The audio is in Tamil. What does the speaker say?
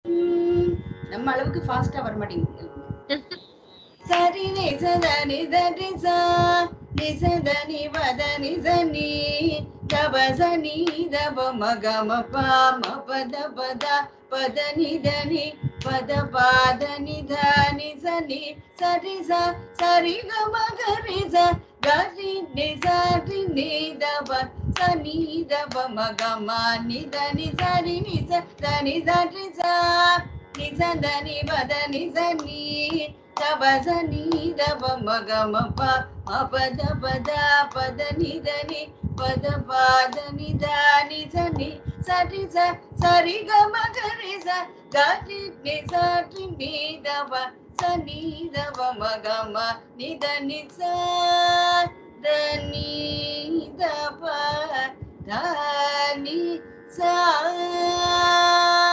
ம், நம்ம அளவுக்கு ஃபாஸ்டா வர மாட்டேங்குது சரி நி சத நி சரி சா நி சத நி வத நி சனி தப சனி தப மக ம ப ம பத பத பத நி தனி பத பாத நி த நி சனி சரி ச சரி க ம க ரி ச க ரி நி ச ரி நி தப சனி தப மக ம நி த நி சரி நி ச த நி ச ரி ச நி ச த நி வத நி சனி தப சனி தப மக ம ப ம பத பத பத நி த நி பத பாத நி த நி ச நி சரி ச சரி க ம க ரி ச க ரி நி ச ரி நி த ப ச நி த ப ம க ம நி த நி ச த நி த ப த நி ச